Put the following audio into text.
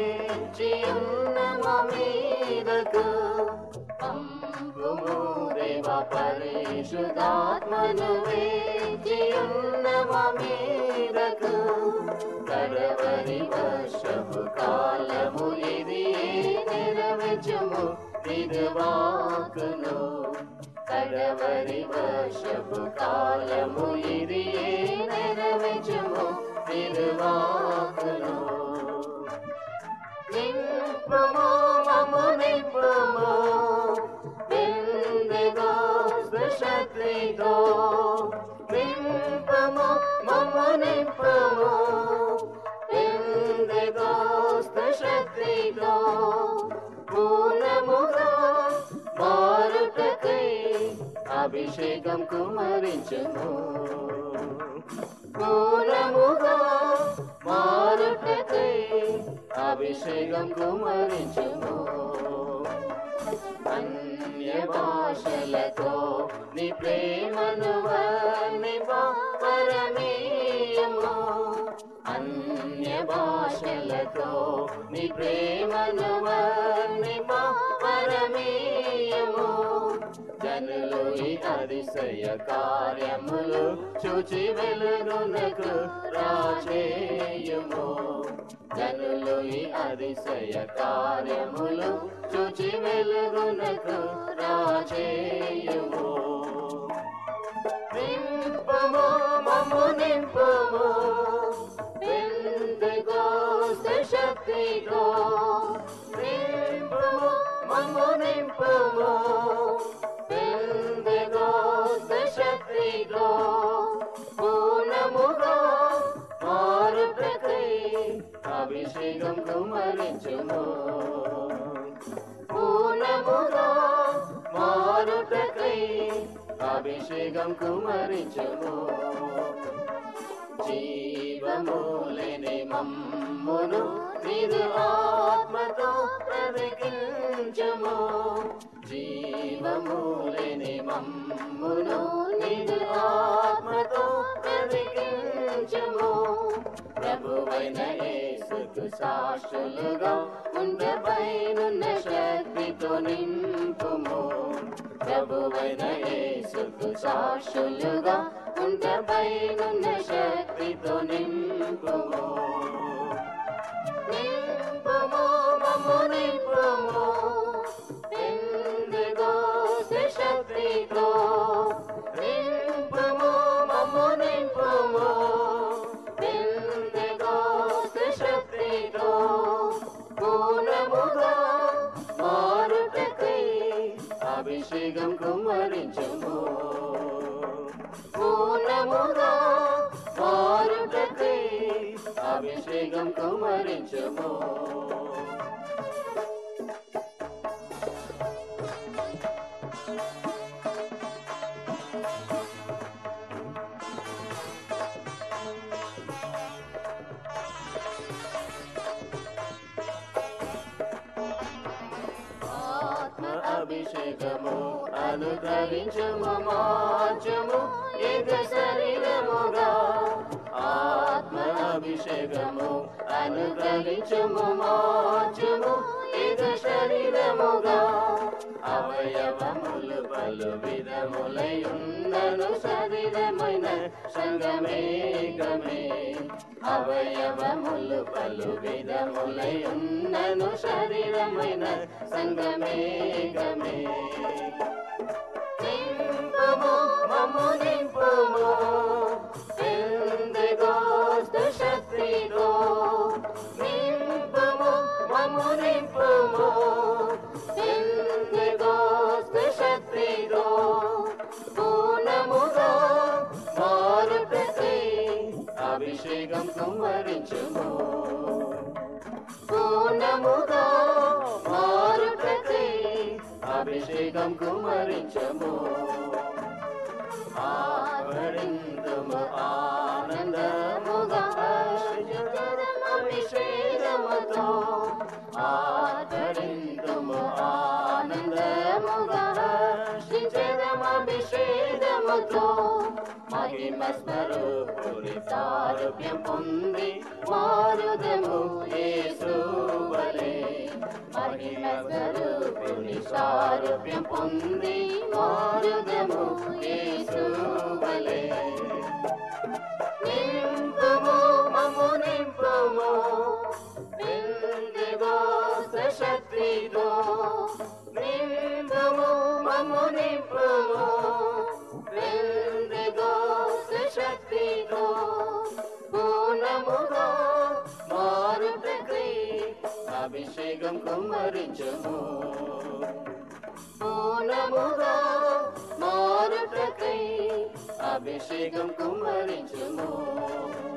వేచియున్న మా మీదకు పంపుము దేవ పరిశుద్ధాత్మను వేచియున్న మా మీదకు కడవరి వర్షపు కాలము ఇది నెరవేర్చుము దిగవాకును కడవరి వర్షపు కాలము ఇది నెరవేర్చుము దిగవాకును నింపుము మమ్ము నింపుము పెందెగోస్తు శక్తితో నింపుము మమ్ము నింపుము పెందెగోస్తు శక్తితో పూర్ణముగా మారుటకై అభిషేకం కుమరించుము పూర్ణముగా మారుటకై అభిషేకం కుమరించుము అన్య భాషలతో నీ ప్రేమను వర్ణింప పరమీయము అన్య భాషలతో నీ ప్రేమను వర్ణింప పరమీయము జనులు ఈ అతిశయ కార్యములు చూచి వెలుగునకు రాచేయము జనులు ఈ అతిశయ కార్యములు చూచి వెలుగునకు రాచేయము నింపము మమ్ము నింపము పెందెగోస్తు శక్తితో నింపము మమ్ము నింపము పెందెగోస్తు శక్తితో పూర్ణముగా మారుటకై అభిషేకం కుమరించుము పూర్ణముగా మారుటకై అభిషేకం కుమరించుము జీవములేని మమ్మును నిదు ఆత్మతో ప్రతికించము జీవములేని మమ్మును నిదు ఆత్మతో ప్రతికించము ప్రభువైన యేసుకు సాక్షులుగా ఉండబైనున్న శక్తితో నింపుము ప్రభువైన యేసుకు సాక్షులుగా ఉండబైనున్న శక్తితో నింపుము నింపుము మమ్ము నింపుము పెందెగోస్తు శక్తితో నింపుము మమ్ము నింపుము పెందెగోస్తు శక్తితో పూర్ణముగా మారుటకై అభిషేకం కుమరించుము పూర్ణముగా మారుటకై అభిషేకం కుమరించుము ఆత్మ అభిషేకము అనుగ్రహించము మార్చము ఇది శరీరముగా ఆత్మ అభిషేకము అనుగ్రహించము మార్చము ఇది శరీరముగా అవయవములు పలు విధములై ఉన్నను శరీరమైన సంగమేకమే అవయవములు పలు విధములై ఉన్నను శరీరమైన సంగమేకమే నింపుము మమ్ము నింపుము పెందెగోస్తు శక్తితో నింపుము మమ్ము నింపుము పెందెగోస్తు శక్తితో పూర్ణముగా మారుటకై అభిషేకం కుమరించుము పూర్ణముగా మారుటకై అభిషేకం కుమరించము ఆవరిందుము ఆనందముగా అభిషేకముతో ఆదరిందుము ఆనందముగా అభిషేకముతో మహిమ స్వరూపుని సారూప్యం పొంది మారుదము యేసు మహిమ స్వరూపుని సారూప్యం పొంది మారుగము యేసువలే నింపుము మమ్ము నింపుము విందుగోస శక్తితో నింపుము మమ్ము నింపుము విందుగోస శక్తితో పూర్ణముగా మారు ప్రక్రియ అభిషేకం కుమ్మరించము పూర్ణముగా మారు ప్రక్రియ అభిషేకం కుమ్మరించము